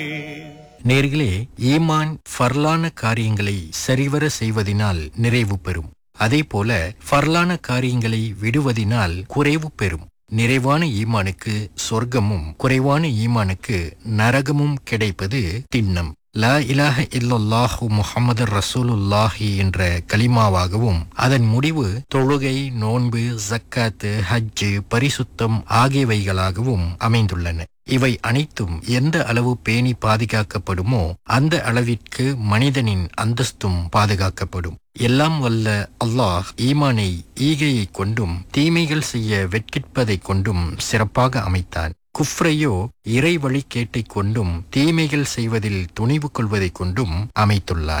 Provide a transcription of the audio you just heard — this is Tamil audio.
நேர்களே ஈமான் ஃபர்லான காரியங்களை சரிவர செய்வதினால் நிறைவு பெறும் அதேபோல ஃபர்லான காரியங்களை விடுவதினால் குறைவு பெறும் நிறைவான ஈமானுக்கு சொர்க்கமும் குறைவான ஈமானுக்கு நரகமும் கிடைப்பது திண்ணம் லா இலாஹ இல்லல்லாஹு முஹம்மது ரசூலுல்லாஹி என்ற கலிமாவாகவும் அதன் முடிவு தொழுகை நோன்பு ஜக்காத்து ஹஜ்ஜு பரிசுத்தம் ஆகியவைகளாகவும் அமைந்துள்ளன இவை அனைத்தும் எந்த அளவு பேணி பாதுகாக்கப்படுமோ அந்த அளவிற்கு மனிதனின் அந்தஸ்தும் பாதுகாக்கப்படும் எல்லாம் வல்ல அல்லாஹ் ஈமானை ஈகையை கொண்டும் தீமைகள் செய்ய வெட்கிப்பதைக் கொண்டும் சிறப்பாக அமைத்தான் குஃப்ரையோ இறை வழிகேட்டைக் கொண்டும் தீமைகள் செய்வதில் துணிவு கொள்வதைக் கொண்டும் அமைத்துள்ளான்